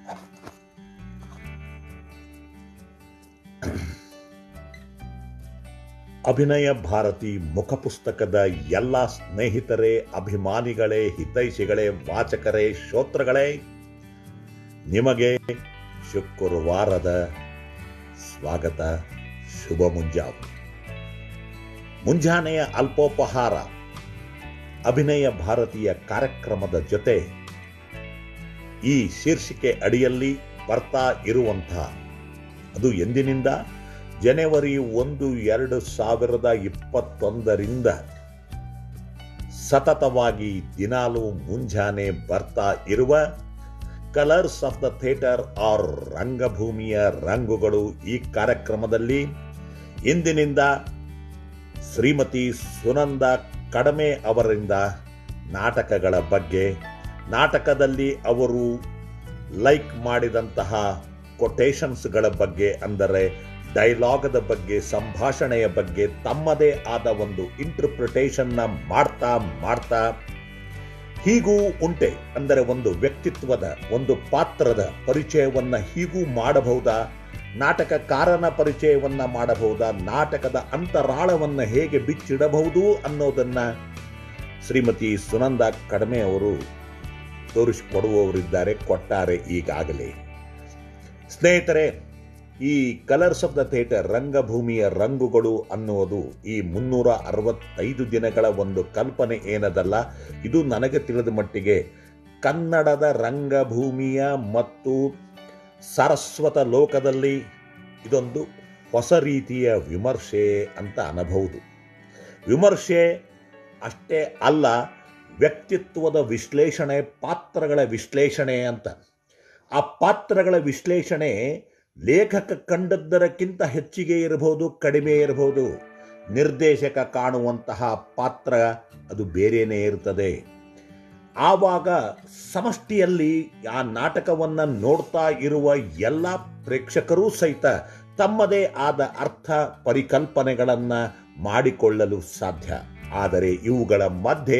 ಅಭಿನಯ ಭಾರತಿ ಮುಖಪುಸ್ತಕದ ಎಲ್ಲ ಸ್ನೇಹಿತರೇ ಅಭಿಮಾನಿಗಳೇ ಹಿತೈಷಿಗಳೇ ವಾಚಕರೇ ಶ್ರೋತ್ರಗಳೇ ನಿಮಗೆ ಶುಕ್ರವಾರದ ಸ್ವಾಗತ ಶುಭ ಮುಂಜಾವು ಮುಂಜಾನೆಯ ಅಲ್ಪೋಪಹಾರ ಅಭಿನಯ ಭಾರತೀಯ ಕಾರ್ಯಕ್ರಮದ ಜೊತೆ ಈ ಶೀರ್ಷಿಕೆ ಅಡಿಯಲ್ಲಿ ಬರ್ತಾ ಇರುವಂತಹ ಅದು ಎಂದಿನಿಂದ ಜನವರಿ ಒಂದು ಎರಡು ಸಾವಿರದ ಇಪ್ಪತ್ತೊಂದರಿಂದ ಸತತವಾಗಿ ದಿನಾಲು ಮುಂಜಾನೆ ಬರ್ತಾ ಇರುವ colours of the theatre or ರಂಗಭೂಮಿಯ ರಂಗುಗಳು ಈ ಕಾರ್ಯಕ್ರಮದಲ್ಲಿ ಇಂದಿನಿಂದ ಶ್ರೀಮತಿ ಸುನಂದ ಕಡಮೆ ಅವರಿಂದ ನಾಟಕಗಳ ಬಗ್ಗೆ ನಾಟಕದಲ್ಲಿ ಅವರು ಲೈಕ್ ಮಾಡಿದಂತಹ ಕೊಟೇಶನ್ಸ್ಗಳ ಬಗ್ಗೆ ಅಂದರೆ ಡೈಲಾಗದ ಬಗ್ಗೆ ಸಂಭಾಷಣೆಯ ಬಗ್ಗೆ ತಮ್ಮದೇ ಆದ ಒಂದು ಇಂಟರ್ಪ್ರಿಟೇಷನ್ನ ಮಾಡ್ತಾ ಮಾಡ್ತಾ ಹೀಗೂ ಉಂಟೆ ಅಂದರೆ ಒಂದು ವ್ಯಕ್ತಿತ್ವದ ಒಂದು ಪಾತ್ರದ ಪರಿಚಯವನ್ನ ಹೀಗೂ ಮಾಡಬಹುದಾ ನಾಟಕಕಾರನ ಪರಿಚಯವನ್ನ ಮಾಡಬಹುದಾ ನಾಟಕದ ಅಂತರಾಳವನ್ನ ಹೇಗೆ ಬಿಚ್ಚಿಡಬಹುದು ಅನ್ನೋದನ್ನ ಶ್ರೀಮತಿ ಸುನಂದ ಕಡಿಮೆ ಅವರು ತೋರಿಸಿಕೊಡುವವರಿದ್ದಾರೆ ಕೊಟ್ಟಾರೆ ಈಗಾಗಲೇ ಸ್ನೇಹಿತರೆ ಈ ಕಲರ್ಸ್ ಆಫ್ ದ ಥಿಯೇಟರ್ ರಂಗಭೂಮಿಯ ರಂಗುಗಳು ಅನ್ನುವುದು ಈ ಮುನ್ನೂರ ಅರವತ್ತೈದು ದಿನಗಳ ಒಂದು ಕಲ್ಪನೆ ಏನದಲ್ಲ ಇದು ನನಗೆ ತಿಳಿದ ಮಟ್ಟಿಗೆ ಕನ್ನಡದ ರಂಗಭೂಮಿಯ ಮತ್ತು ಸರಸ್ವತ ಲೋಕದಲ್ಲಿ ಇದೊಂದು ಹೊಸ ರೀತಿಯ ವಿಮರ್ಶೆ ಅಂತ ಅನ್ನಬಹುದು ವಿಮರ್ಶೆ ಅಷ್ಟೇ ಅಲ್ಲ ವ್ಯಕ್ತಿತ್ವದ ವಿಶ್ಲೇಷಣೆ ಪಾತ್ರಗಳ ವಿಶ್ಲೇಷಣೆ ಅಂತ ಆ ಪಾತ್ರಗಳ ವಿಶ್ಲೇಷಣೆ ಲೇಖಕ ಕಂಡದ್ದರಕ್ಕಿಂತ ಹೆಚ್ಚಿಗೆ ಇರಬಹುದು ಕಡಿಮೆ ಇರಬಹುದು ನಿರ್ದೇಶಕ ಕಾಣುವಂತಹ ಪಾತ್ರ ಅದು ಬೇರೆಯೇ ಇರ್ತದೆ ಆವಾಗ ಸಮಷ್ಟಿಯಲ್ಲಿ ಆ ನಾಟಕವನ್ನು ನೋಡ್ತಾ ಇರುವ ಎಲ್ಲ ಪ್ರೇಕ್ಷಕರೂ ಸಹಿತ ತಮ್ಮದೇ ಆದ ಅರ್ಥ ಪರಿಕಲ್ಪನೆಗಳನ್ನು ಮಾಡಿಕೊಳ್ಳಲು ಸಾಧ್ಯ ಆದರೆ ಇವುಗಳ ಮಧ್ಯೆ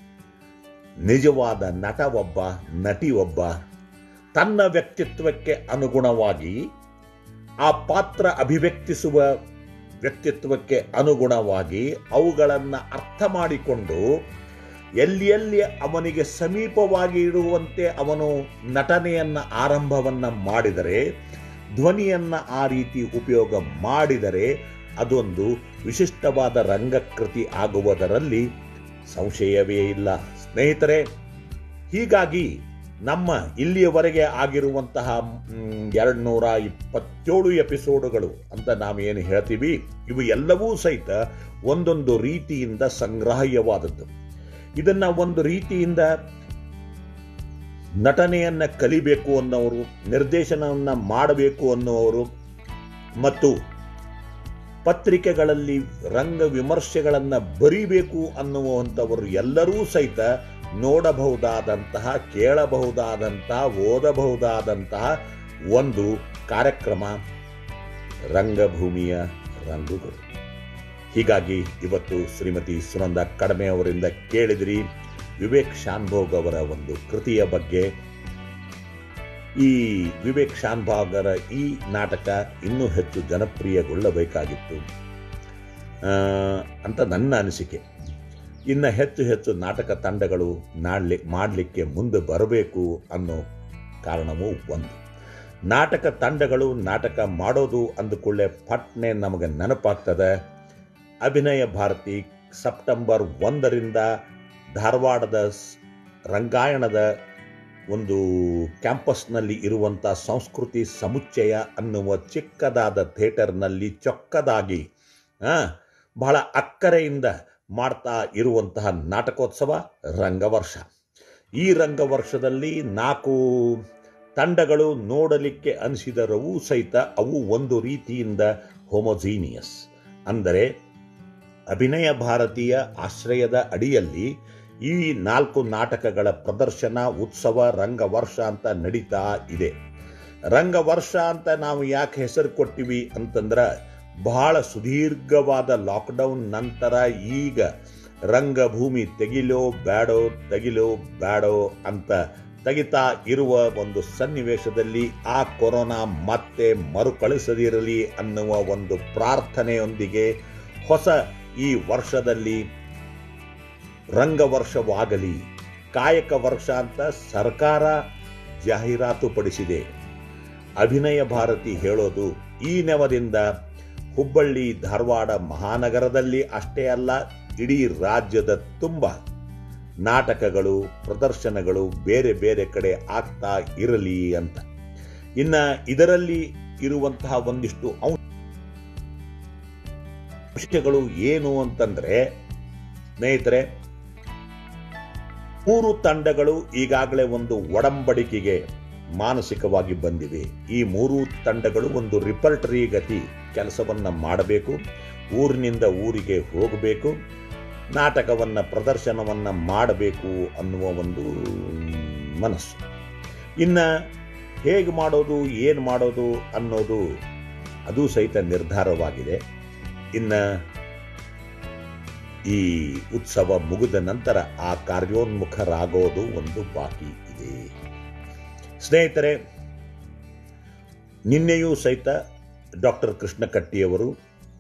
ನಿಜವಾದ ನಟ ಒಬ್ಬ ನಟಿ ಒಬ್ಬ ತನ್ನ ವ್ಯಕ್ತಿತ್ವಕ್ಕೆ ಅನುಗುಣವಾಗಿ ಆ ಪಾತ್ರ ಅಭಿವ್ಯಕ್ತಿಸುವ ವ್ಯಕ್ತಿತ್ವಕ್ಕೆ ಅನುಗುಣವಾಗಿ ಅವುಗಳನ್ನು ಅರ್ಥ ಮಾಡಿಕೊಂಡು ಎಲ್ಲಿ ಎಲ್ಲಿ ಅವನಿಗೆ ಸಮೀಪವಾಗಿ ಇರುವಂತೆ ಅವನು ನಟನೆಯನ್ನ ಆರಂಭವನ್ನ ಮಾಡಿದರೆ ಧ್ವನಿಯನ್ನ ಆ ರೀತಿ ಉಪಯೋಗ ಮಾಡಿದರೆ ಅದೊಂದು ವಿಶಿಷ್ಟವಾದ ರಂಗಕೃತಿ ಆಗುವುದರಲ್ಲಿ ಸಂಶಯವೇ ಇಲ್ಲ ಸ್ನೇಹಿತರೆ ಹೀಗಾಗಿ ನಮ್ಮ ಇಲ್ಲಿಯವರೆಗೆ ಆಗಿರುವಂತಹ ಎರಡು ನೂರ ಇಪ್ಪತ್ತೇಳು ಎಪಿಸೋಡುಗಳು ಅಂತ ನಾವು ಏನು ಹೇಳ್ತೀವಿ ಇವು ಎಲ್ಲವೂ ಸಹಿತ ಒಂದೊಂದು ರೀತಿಯಿಂದ ಸಂಗ್ರಾಹ್ಯವಾದದ್ದು ಇದನ್ನ ಒಂದು ರೀತಿಯಿಂದ ನಟನೆಯನ್ನ ಕಲಿಬೇಕು ಅನ್ನೋರು ನಿರ್ದೇಶನವನ್ನ ಮಾಡಬೇಕು ಅನ್ನುವರು ಮತ್ತು ಪತ್ರಿಕೆಗಳಲ್ಲಿ ರಂಗ ವಿಮರ್ಶೆಗಳನ್ನ ಬರೀಬೇಕು ಅನ್ನುವಂಥವರು ಎಲ್ಲರೂ ಸಹಿತ ನೋಡಬಹುದಾದಂತಹ ಕೇಳಬಹುದಾದಂತಹ ಓದಬಹುದಾದಂತಹ ಒಂದು ಕಾರ್ಯಕ್ರಮ ರಂಗಭೂಮಿಯ ರಂಗುಗಳು ಹೀಗಾಗಿ ಇವತ್ತು ಶ್ರೀಮತಿ ಸುನಂದ ಕಡಿಮೆ ಅವರಿಂದ ಕೇಳಿದ್ರಿ ವಿವೇಕ್ ಶಾನ್ಭೋಗ್ ಅವರ ಒಂದು ಕೃತಿಯ ಬಗ್ಗೆ ಈ ವಿವೇಕ್ ಶಾನ್ಭಾಗರ ಈ ನಾಟಕ ಇನ್ನೂ ಹೆಚ್ಚು ಜನಪ್ರಿಯಗೊಳ್ಳಬೇಕಾಗಿತ್ತು ಅಂತ ನನ್ನ ಅನಿಸಿಕೆ ಇನ್ನು ಹೆಚ್ಚು ಹೆಚ್ಚು ನಾಟಕ ತಂಡಗಳು ನಾಡ್ಲಿ ಮಾಡಲಿಕ್ಕೆ ಮುಂದೆ ಬರಬೇಕು ಅನ್ನೋ ಕಾರಣವೂ ಒಂದು ನಾಟಕ ತಂಡಗಳು ನಾಟಕ ಮಾಡೋದು ಅಂದುಕೊಳ್ಳೆ ಪಟ್ನೆ ನಮಗೆ ನೆನಪಾಗ್ತದೆ ಅಭಿನಯ ಭಾರತಿ ಸೆಪ್ಟೆಂಬರ್ ಒಂದರಿಂದ ಧಾರವಾಡದ ರಂಗಾಯಣದ ಒಂದು ಕ್ಯಾಂಪಸ್ನಲ್ಲಿ ಇರುವಂಥ ಸಂಸ್ಕೃತಿ ಸಮುಚ್ಚಯ ಅನ್ನುವ ಚಿಕ್ಕದಾದ ಥಿಯೇಟರ್ನಲ್ಲಿ ಚೊಕ್ಕದಾಗಿ ಬಹಳ ಅಕ್ಕರೆಯಿಂದ ಮಾಡ್ತಾ ಇರುವಂತಹ ನಾಟಕೋತ್ಸವ ರಂಗವರ್ಷ ಈ ರಂಗವರ್ಷದಲ್ಲಿ ನಾಲ್ಕು ತಂಡಗಳು ನೋಡಲಿಕ್ಕೆ ಅನಿಸಿದರವೂ ಸಹಿತ ಅವು ಒಂದು ರೀತಿಯಿಂದ ಹೋಮೋಜೀನಿಯಸ್ ಅಂದರೆ ಅಭಿನಯ ಭಾರತೀಯ ಆಶ್ರಯದ ಅಡಿಯಲ್ಲಿ ಈ ನಾಲ್ಕು ನಾಟಕಗಳ ಪ್ರದರ್ಶನ ಉತ್ಸವ ರಂಗವರ್ಷ ಅಂತ ನಡೀತಾ ಇದೆ ರಂಗವರ್ಷ ಅಂತ ನಾವು ಯಾಕೆ ಹೆಸರು ಕೊಟ್ಟಿವಿ ಅಂತಂದ್ರೆ ಬಹಳ ಸುದೀರ್ಘವಾದ ಲಾಕ್ಡೌನ್ ನಂತರ ಈಗ ರಂಗಭೂಮಿ ತೆಗಿಲೋ ಬ್ಯಾಡೋ ತೆಗಿಲೋ ಬ್ಯಾಡೋ ಅಂತ ತೆಗಿತಾ ಇರುವ ಒಂದು ಸನ್ನಿವೇಶದಲ್ಲಿ ಆ ಕೊರೋನಾ ಮತ್ತೆ ಮರುಕಳಿಸದಿರಲಿ ಅನ್ನುವ ಒಂದು ಪ್ರಾರ್ಥನೆಯೊಂದಿಗೆ ಹೊಸ ಈ ವರ್ಷದಲ್ಲಿ ರಂಗವರ್ಷವಾಗಲಿ ಕಾಯಕ ವರ್ಷ ಅಂತ ಸರ್ಕಾರ ಜಾಹೀರಾತು ಪಡಿಸಿದೆ ಅಭಿನಯ ಭಾರತಿ ಹೇಳೋದು ಈ ನೆವದಿಂದ ಹುಬ್ಬಳ್ಳಿ ಧಾರವಾಡ ಮಹಾನಗರದಲ್ಲಿ ಅಷ್ಟೇ ಅಲ್ಲ ಇಡೀ ರಾಜ್ಯದ ತುಂಬ ನಾಟಕಗಳು ಪ್ರದರ್ಶನಗಳು ಬೇರೆ ಬೇರೆ ಕಡೆ ಆಗ್ತಾ ಇರಲಿ ಅಂತ ಇನ್ನ ಇದರಲ್ಲಿ ಇರುವಂತಹ ಒಂದಿಷ್ಟು ಅಂಶಗಳು ಏನು ಅಂತಂದ್ರೆ ಸ್ನೇಹಿತರೆ ಮೂರು ತಂಡಗಳು ಈಗಾಗಲೇ ಒಂದು ಒಡಂಬಡಿಕೆಗೆ ಮಾನಸಿಕವಾಗಿ ಬಂದಿವೆ ಈ ಮೂರು ತಂಡಗಳು ಒಂದು ರಿಪರ್ಟರಿ ಗತಿ ಕೆಲಸವನ್ನ ಮಾಡಬೇಕು ಊರಿನಿಂದ ಊರಿಗೆ ಹೋಗಬೇಕು ನಾಟಕವನ್ನ ಪ್ರದರ್ಶನವನ್ನ ಮಾಡಬೇಕು ಅನ್ನುವ ಒಂದು ಮನಸ್ಸು ಇನ್ನ ಹೇಗೆ ಮಾಡೋದು ಏನು ಮಾಡೋದು ಅನ್ನೋದು ಅದು ಸಹಿತ ನಿರ್ಧಾರವಾಗಿದೆ ಇನ್ನ ಈ ಉತ್ಸವ ಮುಗಿದ ನಂತರ ಆ ಕಾರ್ಯೋನ್ಮುಖರಾಗೋದು ಒಂದು ಬಾಕಿ ಇದೆ ಸ್ನೇಹಿತರೆ ನಿನ್ನೆಯೂ ಸಹಿತ ಡಾಕ್ಟರ್ ಕೃಷ್ಣ ಕಟ್ಟಿಯವರು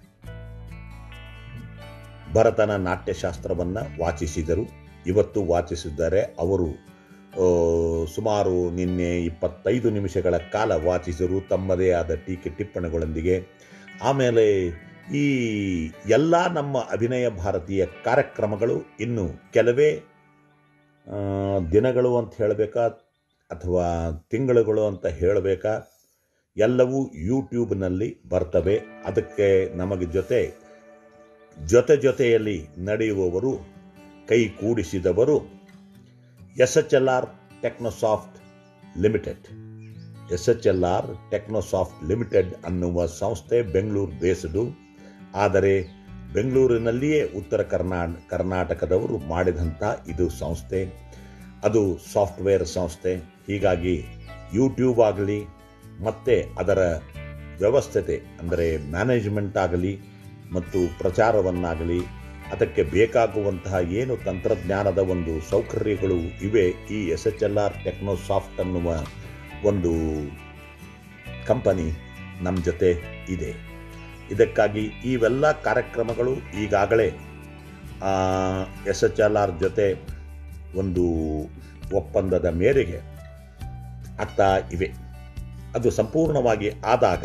ಭರತನ ನಾಟ್ಯಶಾಸ್ತ್ರವನ್ನ ವಾಚಿಸಿದರು ಇವತ್ತು ವಾಚಿಸಿದ್ದಾರೆ ಅವರು ಆ, ಸುಮಾರು ನಿನ್ನೆ ಇಪ್ಪತ್ತೈದು ನಿಮಿಷಗಳ ಕಾಲ ವಾಚಿಸಿದರು ತಮ್ಮದೇ ಆದ ಟೀಕೆ ಟಿಪ್ಪಣಿಗಳೊಂದಿಗೆ ಆಮೇಲೆ ಈ ಎಲ್ಲ ನಮ್ಮ ಅಭಿನಯ ಭಾರತೀಯ ಕಾರ್ಯಕ್ರಮಗಳು ಇನ್ನು ಕೆಲವೇ ಆ, ದಿನಗಳು ಅಂತ ಹೇಳಬೇಕಾ ಅಥವಾ ತಿಂಗಳುಗಳು ಅಂತ ಹೇಳಬೇಕಾ ಎಲ್ಲವೂ ಯೂಟ್ಯೂಬ್ನಲ್ಲಿ ಬರ್ತವೆ ಅದಕ್ಕೆ ನಮಗೆ ಜೊತೆ ಜೊತೆ ಜೊತೆಯಲ್ಲಿ ನಡೆಯುವವರು ಕೈ ಕೂಡಿಸಿದವರು S H L R Technosoft limited S H L R Technosoft limited ಅನ್ನುವ ಸಂಸ್ಥೆ ಬೆಂಗಳೂರು ಬೇಸ್ಡು ಆದರೆ ಬೆಂಗಳೂರಿನಲ್ಲಿಯೇ ಉತ್ತರ ಕರ್ನಾ ಕರ್ನಾಟಕದವರು ಮಾಡಿದಂಥ ಇದು ಸಂಸ್ಥೆ ಅದು ಸಾಫ್ಟ್ವೇರ್ ಸಂಸ್ಥೆ ಹೀಗಾಗಿ ಯೂಟ್ಯೂಬ್ ಆಗಲಿ ಮತ್ತು ಅದರ ವ್ಯವಸ್ಥತೆ ಅಂದರೆ ಮ್ಯಾನೇಜ್ಮೆಂಟ್ ಆಗಲಿ ಮತ್ತು ಪ್ರಚಾರವನ್ನಾಗಲಿ ಅದಕ್ಕೆ ಬೇಕಾಗುವಂತಹ ಏನು ತಂತ್ರಜ್ಞಾನದ ಒಂದು ಸೌಕರ್ಯಗಳು ಇವೆ ಈ S H L R Technosoft ಅನ್ನುವ ಒಂದು ಕಂಪನಿ ನಮ್ಮ ಜೊತೆ ಇದೆ ಇದಕ್ಕಾಗಿ ಇವೆಲ್ಲ ಕಾರ್ಯಕ್ರಮಗಳು ಈಗಾಗಲೇ ಎಸ್ ಎಚ್ ಎಲ್ ಆರ್ ಜೊತೆ ಒಂದು ಒಪ್ಪಂದದ ಮೇರೆಗೆ ಆಗ್ತಾ ಇವೆ ಅದು ಸಂಪೂರ್ಣವಾಗಿ ಆದಾಗ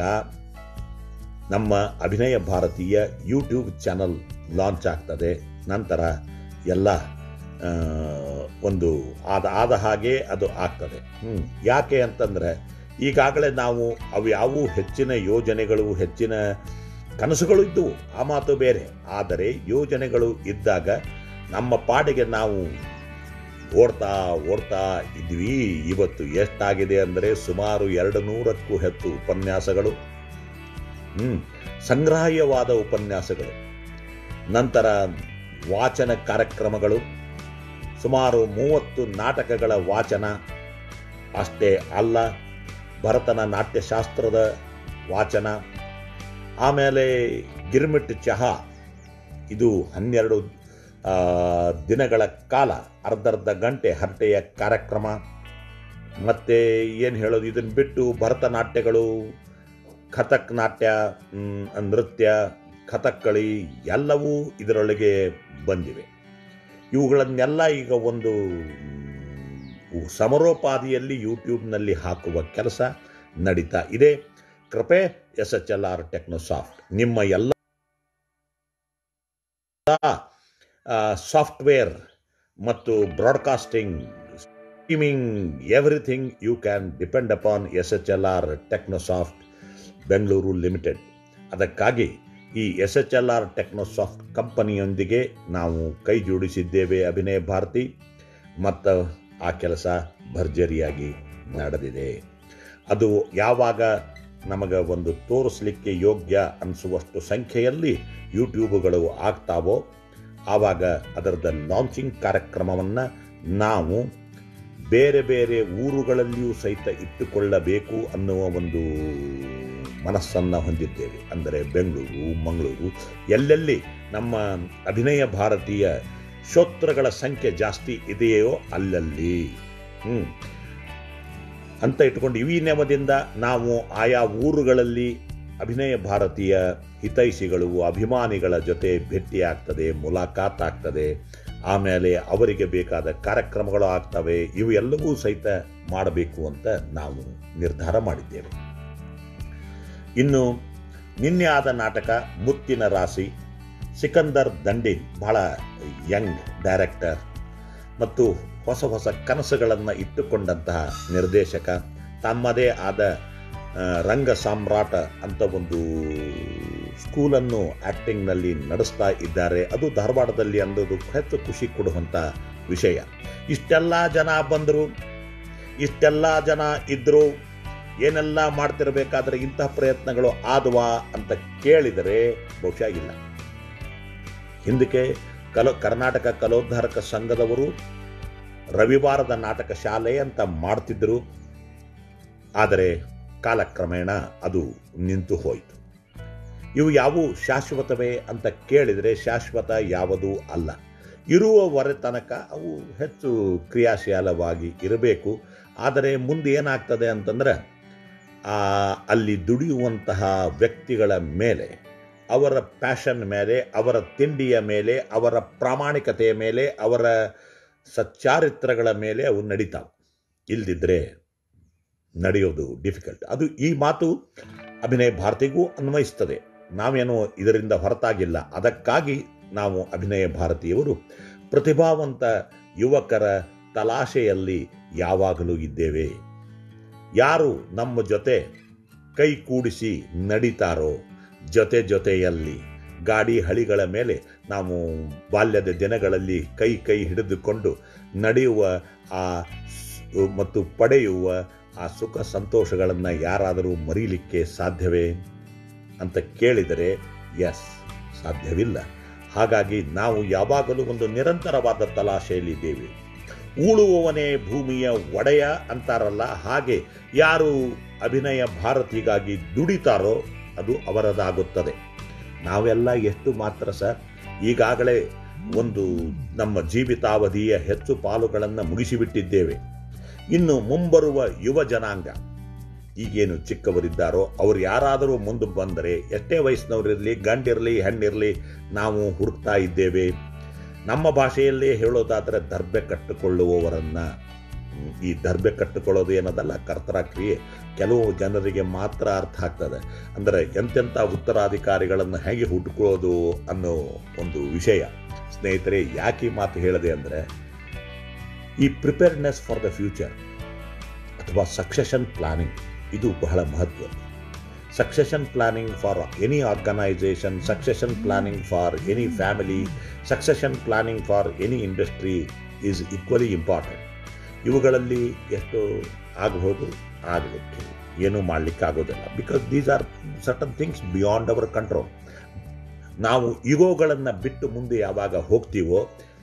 ನಮ್ಮ ಅಭಿನಯ ಭಾರತೀಯ ಯೂಟ್ಯೂಬ್ ಚಾನಲ್ ಲಾಂಚ್ ಆಗ್ತದೆ ನಂತರ ಎಲ್ಲ ಆ, ಒಂದು ಆದ ಆದ ಹಾಗೆ ಅದು ಆಗ್ತದೆ ಹ್ಮ್. ಯಾಕೆ ಅಂತಂದ್ರೆ ಈಗಾಗಲೇ ನಾವು ಅವು ಯಾವುವು ಹೆಚ್ಚಿನ ಯೋಜನೆಗಳು ಹೆಚ್ಚಿನ ಕನಸುಗಳು ಇದ್ದವು ಆ ಮಾತು ಬೇರೆ ಆದರೆ ಯೋಜನೆಗಳು ಇದ್ದಾಗ ನಮ್ಮ ಪಾಡಿಗೆ ನಾವು ಓಡ್ತಾ ಓಡ್ತಾ ಇದ್ವಿ ಇವತ್ತು ಎಷ್ಟಾಗಿದೆ ಅಂದರೆ ಸುಮಾರು ಎರಡು ನೂರಕ್ಕೂ ಹೆಚ್ಚು ಉಪನ್ಯಾಸಗಳು ಹ್ಮ್ ಸಂಗ್ರಾಹ್ಯವಾದ ಉಪನ್ಯಾಸಗಳು ನಂತರ ವಾಚನ ಕಾರ್ಯಕ್ರಮಗಳು ಸುಮಾರು ಮೂವತ್ತು ನಾಟಕಗಳ ವಾಚನ ಅಷ್ಟೇ ಅಲ್ಲ ಭರತನ ನಾಟ್ಯಶಾಸ್ತ್ರದ ವಾಚನ ಆಮೇಲೆ ಗಿರ್ಮಿಟ್ ಚಹಾ ಇದು ಹನ್ನೆರಡು ಆ, ದಿನಗಳ ಕಾಲ ಅರ್ಧರ್ಧ ಗಂಟೆ ಹರಟೆಯ ಕಾರ್ಯಕ್ರಮ ಮತ್ತೆ ಏನು ಹೇಳೋದು ಇದನ್ನು ಬಿಟ್ಟು ಭರತನಾಟ್ಯಗಳು ಕಥಕ್ ನಾಟ್ಯ ಮ್, ನೃತ್ಯ ಕಥಕ್ಕಳಿ ಎಲ್ಲವೂ ಇದರೊಳಗೆ ಬಂದಿವೆ ಇವುಗಳನ್ನೆಲ್ಲ ಈಗ ಒಂದು ಮ್, ಸಮರೋಪಾದಿಯಲ್ಲಿ ಯೂಟ್ಯೂಬ್ನಲ್ಲಿ ಹಾಕುವ ಕೆಲಸ ನಡೀತಾ ಇದೆ ಕೃಪೆ S H L R Technosoft ನಿಮ್ಮ ಎಲ್ಲ ಸಾಫ್ಟ್ವೇರ್ ಮತ್ತು broadcasting streaming everything you can depend upon S H L R Technosoft Bengaluru limited ಅದಕ್ಕಾಗಿ ಈ S H L R Technosoft ಕಂಪನಿಯೊಂದಿಗೆ ನಾವು ಕೈ ಜೋಡಿಸಿದ್ದೇವೆ ಅಭಿನಯ ಭಾರತಿ ಮತ್ತು ಆ ಕೆಲಸ ಭರ್ಜರಿಯಾಗಿ ನಡೆದಿದೆ ಅದು ಯಾವಾಗ ನಮಗೆ ಒಂದು ತೋರಿಸಲಿಕ್ಕೆ ಯೋಗ್ಯ ಅನಿಸುವಷ್ಟು ಸಂಖ್ಯೆಯಲ್ಲಿ ಯೂಟ್ಯೂಬ್ಗಳು ಆಗ್ತಾವೋ ಆವಾಗ ಅದರದ ಲಾಂಚಿಂಗ್ ಕಾರ್ಯಕ್ರಮವನ್ನು ನಾವು ಬೇರೆ ಬೇರೆ ಊರುಗಳಲ್ಲಿಯೂ ಸಹಿತ ಇಟ್ಟುಕೊಳ್ಳಬೇಕು ಅನ್ನುವ ಒಂದು ಮನಸ್ಸನ್ನು ಹೊಂದಿದ್ದೇವೆ ಅಂದರೆ ಬೆಂಗಳೂರು ಮಂಗಳೂರು ಎಲ್ಲೆಲ್ಲಿ ನಮ್ಮ ಅಭಿನಯ ಭಾರತೀಯ ಶ್ರೋತೃಗಳ ಸಂಖ್ಯೆ ಜಾಸ್ತಿ ಇದೆಯೋ ಅಲ್ಲಲ್ಲಿ ಹ್ಮ್ ಅಂತ ಇಟ್ಕೊಂಡು ಈ ನೆವದಿಂದ ನಾವು ಆಯಾ ಊರುಗಳಲ್ಲಿ ಅಭಿನಯ ಭಾರತೀಯ ಹಿತೈಷಿಗಳು ಅಭಿಮಾನಿಗಳ ಜೊತೆ ಭೇಟಿಯಾಗ್ತದೆ ಮುಲಾಖಾತ್ ಆಗ್ತದೆ ಆಮೇಲೆ ಅವರಿಗೆ ಬೇಕಾದ ಕಾರ್ಯಕ್ರಮಗಳು ಆಗ್ತವೆ ಇವು ಎಲ್ಲವೂ ಸಹಿತ ಮಾಡಬೇಕು ಅಂತ ನಾವು ನಿರ್ಧಾರ ಮಾಡಿದ್ದೇವೆ ಇನ್ನು ನಿನ್ನೆ ಆದ ನಾಟಕ ಮುತ್ತಿನ ರಾಶಿ ಸಿಕಂದರ್ ದಂಡಿನ್ ಬಹಳ ಯಂಗ್ ಡೈರೆಕ್ಟರ್ ಮತ್ತು ಹೊಸ ಹೊಸ ಕನಸುಗಳನ್ನು ಇಟ್ಟುಕೊಂಡಂತಹ ನಿರ್ದೇಶಕ ತಮ್ಮದೇ ಆದ ಆ, ರಂಗ ಸಾಮ್ರಾಟ ಅಂತ ಒಂದು ಸ್ಕೂಲನ್ನು ಆ್ಯಕ್ಟಿಂಗ್ನಲ್ಲಿ ನಡೆಸ್ತಾ ಇದ್ದಾರೆ ಅದು ಧಾರವಾಡದಲ್ಲಿ ಅನ್ನೋದು ಹೆಚ್ಚು ಖುಷಿ ಕೊಡುವಂಥ ವಿಷಯ ಇಷ್ಟೆಲ್ಲ ಜನ ಬಂದರು ಇಷ್ಟೆಲ್ಲ ಜನ ಇದ್ದರು ಏನೆಲ್ಲ ಮಾಡ್ತಿರಬೇಕಾದ್ರೆ ಇಂತಹ ಪ್ರಯತ್ನಗಳು ಆದವಾ ಅಂತ ಕೇಳಿದರೆ ಬಹುಶಃ ಇಲ್ಲ ಹಿಂದಕ್ಕೆ ಕಲೋ ಕರ್ನಾಟಕ ಕಲೋದ್ಧಾರಕ ಸಂಘದವರು ರವಿವಾರದ ನಾಟಕ ಶಾಲೆ ಅಂತ ಮಾಡ್ತಿದ್ದರು ಆದರೆ ಕಾಲಕ್ರಮೇಣ ಅದು ನಿಂತು ಹೋಯಿತು ಇವು ಯಾವುವು ಶಾಶ್ವತವೇ ಅಂತ ಕೇಳಿದರೆ ಶಾಶ್ವತ ಯಾವುದೂ ಅಲ್ಲ ಇರುವವರೆ ತನಕ ಅವು ಹೆಚ್ಚು ಕ್ರಿಯಾಶೀಲವಾಗಿ ಇರಬೇಕು ಆದರೆ ಮುಂದೆ ಏನಾಗ್ತದೆ ಅಂತಂದ್ರೆ ಆ, ಅಲ್ಲಿ ದುಡಿಯುವಂತಹ ವ್ಯಕ್ತಿಗಳ ಮೇಲೆ ಅವರ ಪ್ಯಾಷನ್ ಮೇಲೆ ಅವರ ತಿಂಡಿಯ ಮೇಲೆ ಅವರ ಪ್ರಾಮಾಣಿಕತೆಯ ಮೇಲೆ ಅವರ ಸಚ್ಚಾರಿತ್ರಗಳ ಮೇಲೆ ಅವು ನಡೀತಾವೆ ಇಲ್ದಿದ್ರೆ ನಡೆಯೋದು ಡಿಫಿಕಲ್ಟ್ ಅದು ಈ ಮಾತು ಅಭಿನಯ ಭಾರತಿಗೂ ಅನ್ವಯಿಸ್ತದೆ ನಾವೇನು ಇದರಿಂದ ಹೊರತಾಗಿಲ್ಲ ಅದಕ್ಕಾಗಿ ನಾವು ಅಭಿನಯ ಭಾರತೀಯವರು ಪ್ರತಿಭಾವಂತ ಯುವಕರ ತಲಾಶೆಯಲ್ಲಿ ಯಾವಾಗಲೂ ಇದ್ದೇವೆ ಯಾರು ನಮ್ಮ ಜೊತೆ ಕೈ ಕೂಡಿಸಿ ನಡೀತಾರೋ ಜೊತೆ ಜೊತೆಯಲ್ಲಿ ಗಾಡಿ ಹಳಿಗಳ ಮೇಲೆ ನಾವು ಬಾಲ್ಯದ ದಿನಗಳಲ್ಲಿ ಕೈ ಕೈ ಹಿಡಿದುಕೊಂಡು ನಡೆಯುವ ಆ ಸ್- ಮತ್ತು ಪಡೆಯುವ ಆ ಸುಖ ಸಂತೋಷಗಳನ್ನು ಯಾರಾದರೂ ಮರೀಲಿಕ್ಕೆ ಸಾಧ್ಯವೇ ಅಂತ ಕೇಳಿದರೆ ಎಸ್ ಸಾಧ್ಯವಿಲ್ಲ ಹಾಗಾಗಿ ನಾವು ಯಾವಾಗಲೂ ಒಂದು ನಿರಂತರವಾದ ತಲಾಶೆಯಲ್ಲಿದ್ದೇವೆ ಉಳುವವನೇ ಭೂಮಿಯ ಒಡೆಯ ಅಂತಾರಲ್ಲ ಹಾಗೆ ಯಾರು ಅಭಿನಯ ಭಾರತಿಗಾಗಿ ದುಡಿತಾರೋ ಅದು ಅವರದಾಗುತ್ತದೆ ನಾವೆಲ್ಲ ಎಷ್ಟು ಮಾತ್ರ ಸರ್ ಈಗಾಗಲೇ ಒಂದು ನಮ್ಮ ಜೀವಿತಾವಧಿಯ ಹೆಚ್ಚು ಪಾಲುಗಳನ್ನು ಮುಗಿಸಿಬಿಟ್ಟಿದ್ದೇವೆ ಇನ್ನು ಮುಂಬರುವ ಯುವ ಜನಾಂಗ ಈಗೇನು ಚಿಕ್ಕವರಿದ್ದಾರೋ ಅವ್ರು ಯಾರಾದರೂ ಮುಂದೆ ಬಂದರೆ ಎಷ್ಟೇ ವಯಸ್ಸಿನವರಿರಲಿ ಗಂಡಿರಲಿ ಹೆಣ್ಣಿರಲಿ ನಾವು ಹುಡುಕ್ತಾ ಇದ್ದೇವೆ ನಮ್ಮ ಭಾಷೆಯಲ್ಲೇ ಹೇಳೋದಾದರೆ ದರ್ಬೆ ಕಟ್ಟಿಕೊಳ್ಳುವವರನ್ನ ಹ್ಮ್, ಈ ದರ್ಬೆ ಕಟ್ಟಿಕೊಳ್ಳೋದು ಏನದಲ್ಲ ಕರ್ತನ ಕ್ರಿಯೆ ಕೆಲವು ಜನರಿಗೆ ಮಾತ್ರ ಅರ್ಥ ಆಗ್ತದೆ ಅಂದರೆ ಎಂತೆಂಥ ಉತ್ತರಾಧಿಕಾರಿಗಳನ್ನು ಹೇಗೆ ಹುಡುಕೊಳ್ಳೋದು ಅನ್ನೋ ಒಂದು ವಿಷಯ ಸ್ನೇಹಿತರೆ ಯಾಕೆ ಈ ಮಾತು ಹೇಳಿದೆ ಅಂದರೆ ಈ ಪ್ರಿಪೇರ್ನೆಸ್ ಫಾರ್ ದ ಫ್ಯೂಚರ್ ಅಥವಾ ಸಕ್ಸೆಷನ್ ಪ್ಲಾನಿಂಗ್ ಇದು ಬಹಳ ಮಹತ್ವ succession planning for any organisation succession planning for any family succession planning for any industry is equally important ಇವುಗಳಲ್ಲಿ ಎಷ್ಟು ಆಗಬಹುದು ಆಗಲಿಕ್ಕೆ ಏನೂ ಮಾಡಲಿಕ್ಕೆ ಆಗೋದಿಲ್ಲ because these are certain things beyond our control ನಾವು ಇಗೋಗಳನ್ನು ಬಿಟ್ಟು ಮುಂದೆ ಯಾವಾಗ ಹೋಗ್ತೀವೋ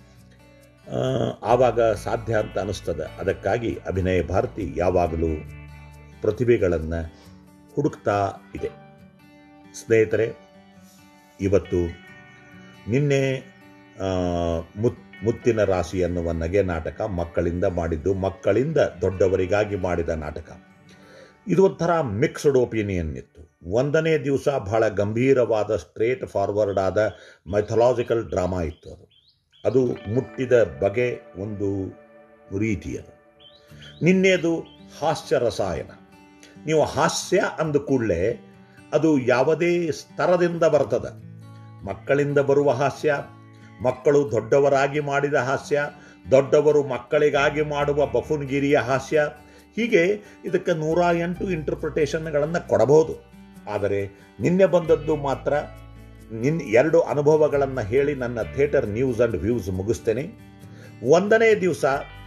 ಆ, ಆವಾಗ ಸಾಧ್ಯ ಅಂತ ಅನಿಸ್ತದೆ ಅದಕ್ಕಾಗಿ ಅಭಿನಯ ಭಾರತಿ ಯಾವಾಗಲೂ ಪ್ರತಿಭೆಗಳನ್ನು ಹುಡುಕ್ತಾ ಇದೆ ಸ್ನೇಹಿತರೆ ಇವತ್ತು ನಿನ್ನೆ ಆ, ಮುತ್ ಮುತ್ತಿನ ರಾಶಿ ಎನ್ನುವ ನಗೆ ನಾಟಕ ಮಕ್ಕಳಿಂದ ಮಾಡಿದ್ದು ಮಕ್ಕಳಿಂದ ದೊಡ್ಡವರಿಗಾಗಿ ಮಾಡಿದ ನಾಟಕ ಇದು ಒಂಥರ ಮಿಕ್ಸ್ಡ್ ಒಪಿನಿಯನ್ ಇತ್ತು ಒಂದನೇ ದಿವಸ ಬಹಳ ಗಂಭೀರವಾದ ಸ್ಟ್ರೇಟ್ ಫಾರ್ವರ್ಡ್ ಆದ ಮೈಥಲಾಜಿಕಲ್ ಡ್ರಾಮಾ ಇತ್ತು ಅದು ಅದು ಮುಟ್ಟಿದ ಬಗೆ ಒಂದು ರೀತಿಯದು ನಿನ್ನೆದು ಹಾಸ್ಯ ರಸಾಯನ ನೀವು ಹಾಸ್ಯ ಅಂದ ಕೂಡಲೇ ಅದು ಯಾವುದೇ ಸ್ತರದಿಂದ ಬರ್ತದೆ ಮಕ್ಕಳಿಂದ ಬರುವ ಹಾಸ್ಯ ಮಕ್ಕಳು ದೊಡ್ಡವರಾಗಿ ಮಾಡಿದ ಹಾಸ್ಯ ದೊಡ್ಡವರು ಮಕ್ಕಳಿಗಾಗಿ ಮಾಡುವ ಬಫುನ್ಗಿರಿಯ ಹಾಸ್ಯ ಹೀಗೆ ಇದಕ್ಕೆ ನೂರ ಎಂಟು ಇಂಟರ್ಪ್ರಿಟೇಷನ್ಗಳನ್ನು ಕೊಡಬಹುದು ಆದರೆ ನಿನ್ನೆ ಬಂದದ್ದು ಮಾತ್ರ ನಿನ್ ಎರಡು ಅನುಭವಗಳನ್ನು ಹೇಳಿ ನನ್ನ ಥಿಯೇಟರ್ ನ್ಯೂಸ್ ಅಂಡ್ ವ್ಯೂಸ್ ಮುಗಿಸ್ತೇನೆ ಒಂದನೇ ದಿವಸ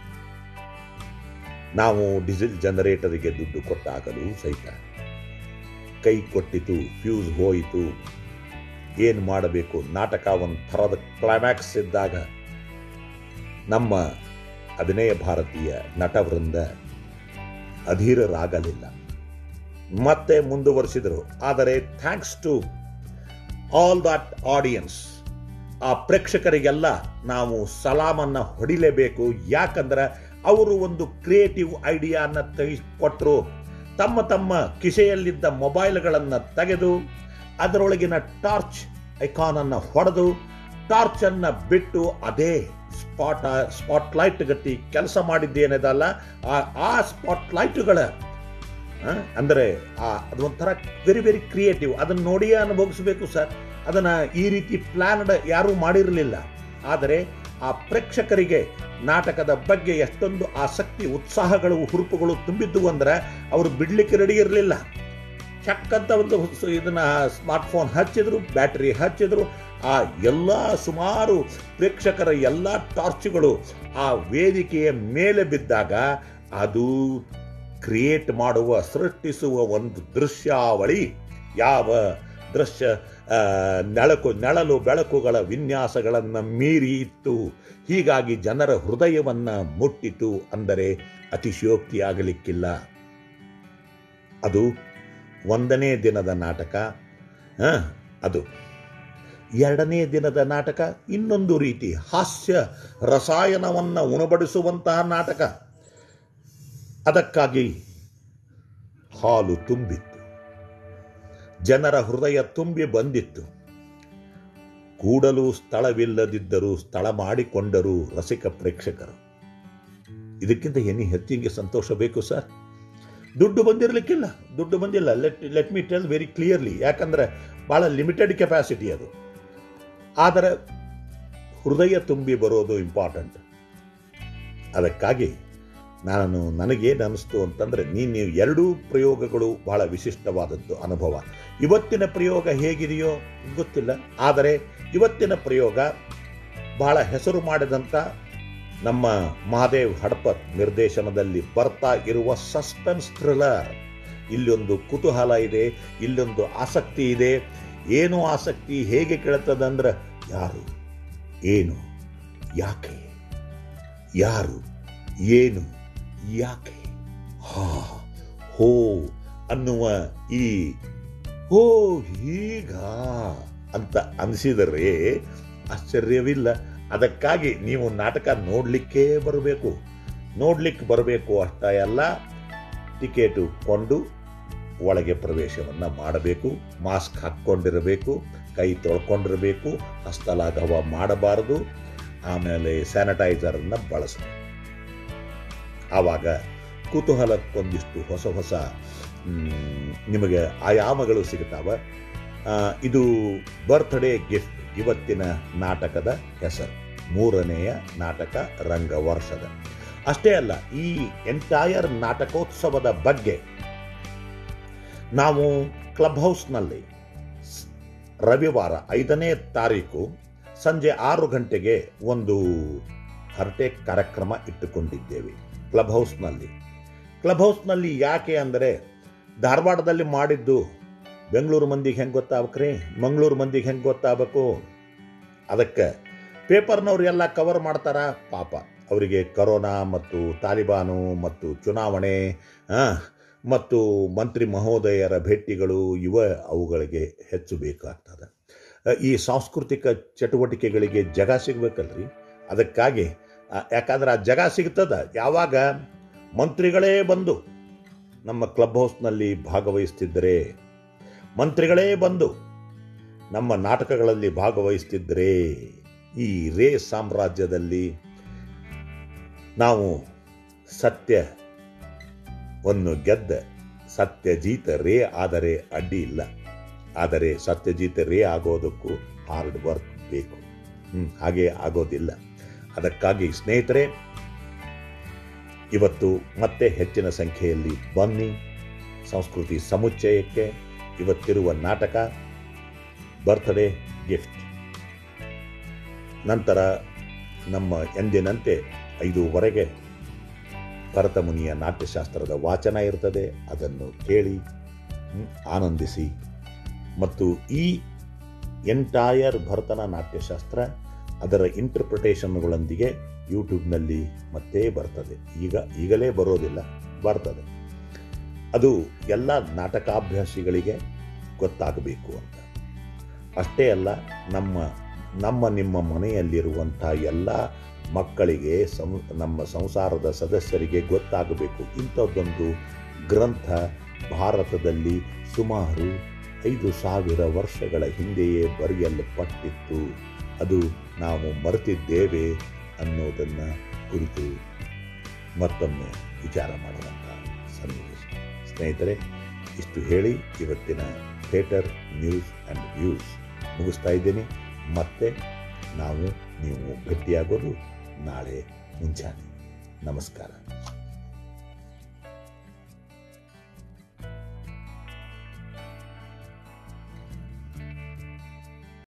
ನಾವು ಡೀಸೆಲ್ ಜನರೇಟರಿಗೆ ದುಡ್ಡು ಕೊಟ್ಟಾಗಲೂ ಸಹಿತ ಕೈ ಕೊಟ್ಟಿತು ಫ್ಯೂಸ್ ಹೋಯಿತು ಏನು ಮಾಡಬೇಕು ನಾಟಕ ಒಂದು ಥರದ ಕ್ಲೈಮ್ಯಾಕ್ಸ್ ಇದ್ದಾಗ ನಮ್ಮ ಅಭಿನಯ ಭಾರತೀಯ ನಟವೃಂದ ಅಧೀರರಾಗಲಿಲ್ಲ ಮತ್ತೆ ಮುಂದುವರಿಸಿದರು ಆದರೆ thanks to all that audience ಆ ಪ್ರೇಕ್ಷಕರಿಗೆಲ್ಲ ನಾವು ಸಲಾಮನ್ನ ಹೊಡಿಲೇಬೇಕು ಯಾಕಂದ್ರೆ ಅವರು ಒಂದು ಕ್ರಿಯೇಟಿವ್ ಐಡಿಯಾನ ತೆಗೆದುಕೊಟ್ರು ತಮ್ಮ ತಮ್ಮ ಕಿಸೆಯಲ್ಲಿದ್ದ ಮೊಬೈಲ್ಗಳನ್ನು ತೆಗೆದು ಅದರೊಳಗಿನ ಟಾರ್ಚ್ ಐಕಾನನ್ನು ಹೊಡೆದು ಟಾರ್ಚ್ ಅನ್ನ ಬಿಟ್ಟು ಅದೇ ಸ್ಪಾಟ್ ಸ್ಪಾಟ್ ಲೈಟ್ ಗಟ್ಟಿ ಕೆಲಸ ಮಾಡಿದ್ದೇನದಲ್ಲ ಆ- ಆ ಸ್ಪಾಟ್ ಲೈಟ್ಗಳ ಅಂದರೆ ಆ ಅದೊಂಥರ ವೆರಿ ವೆರಿ ಕ್ರಿಯೇಟಿವ್ ಅದನ್ನು ನೋಡಿಯೇ ಅನುಭವಿಸಬೇಕು ಸರ್ ಅದನ್ನ ಈ ರೀತಿ ಪ್ಲಾನ್ಡ್ ಯಾರೂ ಮಾಡಿರಲಿಲ್ಲ ಆದರೆ ಆ ಪ್ರೇಕ್ಷಕರಿಗೆ ನಾಟಕದ ಬಗ್ಗೆ ಎಷ್ಟೊಂದು ಆಸಕ್ತಿ ಉತ್ಸಾಹಗಳು ಹುರುಪುಗಳು ತುಂಬಿದ್ದು ಅಂದ್ರೆ ಅವರು ಬಿಡ್ಲಿಕ್ಕೆ ರೆಡಿ ಇರಲಿಲ್ಲ ಚಕ್ ಅಂತ ಒಂದು ಸ- ಇದನ್ನ ಸ್ಮಾರ್ಟ್ಫೋನ್ ಹಚ್ಚಿದ್ರು ಬ್ಯಾಟರಿ ಹಚ್ಚಿದ್ರು ಆ ಎಲ್ಲ ಸುಮಾರು ಪ್ರೇಕ್ಷಕರ ಎಲ್ಲ ಟಾರ್ಚ್ಗಳು ಆ ವೇದಿಕೆಯ ಮೇಲೆ ಬಿದ್ದಾಗ ಅದು ಕ್ರಿಯೇಟ್ ಮಾಡುವ ಸೃಷ್ಟಿಸುವ ಒಂದು ದೃಶ್ಯಾವಳಿ ಯಾವ ದೃಶ್ಯ ಆ, ನೆಳಕು ನೆಳಲು ಬೆಳಕುಗಳ ವಿನ್ಯಾಸಗಳನ್ನು ಮೀರಿ ಇತ್ತು ಹೀಗಾಗಿ ಜನರ ಹೃದಯವನ್ನ ಮುಟ್ಟಿತು ಅಂದರೆ ಅತಿಶಯೋಕ್ತಿಯಾಗಲಿಕ್ಕಿಲ್ಲ ಅದು ಒಂದನೇ ದಿನದ ನಾಟಕ ಆ, ಅದು ಎರಡನೇ ದಿನದ ನಾಟಕ ಇನ್ನೊಂದು ರೀತಿ ಹಾಸ್ಯ ರಸಾಯನವನ್ನು ಉಣಬಡಿಸುವಂತಹ ನಾಟಕ ಅದಕ್ಕಾಗಿ ಹಾಲು ತುಂಬಿತ್ತು ಜನರ ಹೃದಯ ತುಂಬಿ ಬಂದಿತ್ತು ಕೂಡಲು ಸ್ಥಳವಿಲ್ಲದಿದ್ದರೂ ಸ್ಥಳ ಮಾಡಿಕೊಂಡರು ರಸಿಕ ಪ್ರೇಕ್ಷಕರು ಇದಕ್ಕಿಂತ ಏನು ಹೆಚ್ಚಿಗೆ ಸಂತೋಷ ಬೇಕು ಸರ್ ದುಡ್ಡು ಬಂದಿರಲಿಕ್ಕಿಲ್ಲ ದುಡ್ಡು ಬಂದಿಲ್ಲ let let me tell very clearly ಯಾಕಂದ್ರೆ ಭಾಳ ಲಿಮಿಟೆಡ್ ಕೆಪಾಸಿಟಿ ಅದು ಆದರೆ ಹೃದಯ ತುಂಬಿ ಬರೋದು ಇಂಪಾರ್ಟೆಂಟ್ ಅದಕ್ಕಾಗಿ ನಾನು ನನಗೇನು ಅನಿಸ್ತು ಅಂತಂದರೆ ನೀನು ನೀವು ಎರಡೂ ಪ್ರಯೋಗಗಳು ಬಹಳ ವಿಶಿಷ್ಟವಾದದ್ದು ಅನುಭವ ಇವತ್ತಿನ ಪ್ರಯೋಗ ಹೇಗಿದೆಯೋ ಗೊತ್ತಿಲ್ಲ ಆದರೆ ಇವತ್ತಿನ ಪ್ರಯೋಗ ಬಹಳ ಹೆಸರು ಮಾಡಿದಂಥ ನಮ್ಮ ಮಹಾದೇವ್ ಹಡಪತ್ ನಿರ್ದೇಶನದಲ್ಲಿ ಬರ್ತಾ ಇರುವ ಸಸ್ಪೆನ್ಸ್ ಥ್ರಿಲ್ಲರ್ ಇಲ್ಲೊಂದು ಕುತೂಹಲ ಇದೆ ಇಲ್ಲೊಂದು ಆಸಕ್ತಿ ಇದೆ ಏನು ಆಸಕ್ತಿ ಹೇಗೆ ಕೇಳ್ತದಂದ್ರೆ ಯಾರು ಏನು ಯಾಕೆ ಯಾರು ಏನು ಯಾಕೆ ಹಾ ಹೋ ಅನ್ನುವ ಈ ಹೋ ಹೀಗ ಅಂತ ಅನಿಸಿದರೆ ಆಶ್ಚರ್ಯವಿಲ್ಲ ಅದಕ್ಕಾಗಿ ನೀವು ನಾಟಕ ನೋಡಲಿಕ್ಕೇ ಬರಬೇಕು ನೋಡ್ಲಿಕ್ಕೆ ಬರಬೇಕು ಅಷ್ಟ ಎಲ್ಲ ಟಿಕೆಟು ಕೊಂಡು ಒಳಗೆ ಪ್ರವೇಶವನ್ನು ಮಾಡಬೇಕು ಮಾಸ್ಕ್ ಹಾಕ್ಕೊಂಡಿರಬೇಕು ಕೈ ತೊಳ್ಕೊಂಡಿರಬೇಕು ಹಸ್ತಲಾಘವ ಮಾಡಬಾರದು ಆಮೇಲೆ ಸ್ಯಾನಿಟೈಸರನ್ನು ಬಳಸಬೇಕು ಆವಾಗ ಕುತೂಹಲಕ್ಕೊಂದಿಷ್ಟು ಹೊಸ ಹೊಸ ಮ್, ನಿಮಗೆ ಆಯಾಮಗಳು ಸಿಗ್ತಾವ ಆ, ಇದು ಬರ್ತ್ಡೇ ಗಿಫ್ಟ್ ಇವತ್ತಿನ ನಾಟಕದ ಹೆಸರು ಮೂರನೆಯ ನಾಟಕ ರಂಗವರ್ಷದ ಅಷ್ಟೇ ಅಲ್ಲ ಈ ಎಂಟೈರ್ ನಾಟಕೋತ್ಸವದ ಬಗ್ಗೆ ನಾವು ಕ್ಲಬ್ ಹೌಸ್ನಲ್ಲಿ ಸ್- ರವಿವಾರ ಐದನೇ ತಾರೀಕು ಸಂಜೆ ಆರು ಗಂಟೆಗೆ ಒಂದು ಹರಟೆ ಕಾರ್ಯಕ್ರಮ ಇಟ್ಟುಕೊಂಡಿದ್ದೇವೆ ಕ್ಲಬ್ ಹೌಸ್ನಲ್ಲಿ ಕ್ಲಬ್ ಹೌಸ್ನಲ್ಲಿ ಯಾಕೆ ಅಂದರೆ ಧಾರವಾಡದಲ್ಲಿ ಮಾಡಿದ್ದು ಬೆಂಗಳೂರು ಮಂದಿಗೆ ಹೆಂಗೆ ಗೊತ್ತಾಗ್ಬೇಕ್ರಿ ಮಂಗಳೂರು ಮಂದಿಗೆ ಹೆಂಗೆ ಗೊತ್ತಾಗಬೇಕು ಅದಕ್ಕೆ ಪೇಪರ್ನವ್ರು ಎಲ್ಲ ಕವರ್ ಮಾಡ್ತಾರ ಪಾಪ ಅವರಿಗೆ ಕರೋನಾ ಮತ್ತು ತಾಲಿಬಾನು ಮತ್ತು ಚುನಾವಣೆ ಆ, ಮತ್ತು ಮಂತ್ರಿ ಮಹೋದಯರ ಭೇಟಿಗಳು ಇವ ಅವುಗಳಿಗೆ ಹೆಚ್ಚು ಬೇಕಾಗ್ತದೆ ಅ, ಈ ಸಾಂಸ್ಕೃತಿಕ ಚಟುವಟಿಕೆಗಳಿಗೆ ಜಗ ಸಿಗ್ಬೇಕಲ್ರಿ ಅದಕ್ಕಾಗಿ ಆ, ಯಾಕಂದ್ರೆ ಆ ಜಗ ಸಿಗ್ತದ ಯಾವಾಗ ಮಂತ್ರಿಗಳೇ ಬಂದು ನಮ್ಮ ಕ್ಲಬ್ ಹೌಸ್ನಲ್ಲಿ ಭಾಗವಹಿಸ್ತಿದ್ದರೆ ಮಂತ್ರಿಗಳೇ ಬಂದು ನಮ್ಮ ನಾಟಕಗಳಲ್ಲಿ ಭಾಗವಹಿಸ್ತಿದ್ದರೆ ಈ ರೇ ಸಾಮ್ರಾಜ್ಯದಲ್ಲಿ ನಾವು ಸತ್ಯವನ್ನು ಗೆದ್ದ ಸತ್ಯಜೀತ ರೇ ಆದರೆ ಅಡ್ಡಿ ಇಲ್ಲ ಆದರೆ ಸತ್ಯಜೀತ ರೇ ಆಗೋದಕ್ಕೂ ಹಾರ್ಡ್ ವರ್ಕ್ ಬೇಕು ಹ್ಮ್, ಹಾಗೆ ಆಗೋದಿಲ್ಲ ಅದಕ್ಕಾಗಿ ಸ್ನೇಹಿತರೆ ಇವತ್ತು ಮತ್ತೆ ಹೆಚ್ಚಿನ ಸಂಖ್ಯೆಯಲ್ಲಿ ಬನ್ನಿ ಸಂಸ್ಕೃತಿ ಸಮುಚ್ಚಯಕ್ಕೆ ಇವತ್ತಿರುವ ನಾಟಕ ಬರ್ತ್ಡೇ ಗಿಫ್ಟ್ ನಂತರ ನಮ್ಮ ಎಂದಿನಂತೆ ಐದೂವರೆಗೆ ಭರತಮುನಿಯ ನಾಟ್ಯಶಾಸ್ತ್ರದ ವಾಚನ ಇರ್ತದೆ ಅದನ್ನು ಕೇಳಿ ಹ್ಮ್, ಆನಂದಿಸಿ ಮತ್ತು ಈ ಎಂಟೈರ್ ಭರತನ ನಾಟ್ಯಶಾಸ್ತ್ರ ಅದರ ಇಂಟರ್ಪ್ರಿಟೇಷನ್ಗಳೊಂದಿಗೆ ಯೂಟ್ಯೂಬ್ನಲ್ಲಿ ಮತ್ತೆ ಬರ್ತದೆ ಈಗ ಈಗಲೇ ಬರೋದಿಲ್ಲ ಬರ್ತದೆ ಅದು ಎಲ್ಲ ನಾಟಕಾಭ್ಯಾಸಿಗಳಿಗೆ ಗೊತ್ತಾಗಬೇಕು ಅಂತ ಅಷ್ಟೇ ಅಲ್ಲ ನಮ್ಮ ನಮ್ಮ ನಿಮ್ಮ ಮನೆಯಲ್ಲಿರುವಂಥ ಎಲ್ಲ ಮಕ್ಕಳಿಗೆ ಸಂ ನಮ್ಮ ಸಂಸಾರದ ಸದಸ್ಯರಿಗೆ ಗೊತ್ತಾಗಬೇಕು ಇಂಥದ್ದೊಂದು ಗ್ರಂಥ ಭಾರತದಲ್ಲಿ ಸುಮಾರು ಐದು ಸಾವಿರ ವರ್ಷಗಳ ಹಿಂದೆಯೇ ಬರೆಯಲ್ಪಟ್ಟಿತ್ತು ಅದು ನಾವು ಮರೆತಿದ್ದೇವೆ ಅನ್ನೋದನ್ನು ಕುರಿತು ಮತ್ತೊಮ್ಮೆ ವಿಚಾರ ಮಾಡುವಂಥ ಸನ್ನಿವೇಶ ಸ್ನೇಹಿತರೆ ಇಷ್ಟು ಹೇಳಿ ಇವತ್ತಿನ ಥಿಯೇಟರ್ ನ್ಯೂಸ್ ಆ್ಯಂಡ್ ವ್ಯೂಸ್ ಮುಗಿಸ್ತಾ ಇದ್ದೀನಿ ಮತ್ತೆ ನಾವು ನೀವು ಭೇಟಿಯಾಗೋದು ನಾಳೆ ಮುಂಜಾನೆ ನಮಸ್ಕಾರ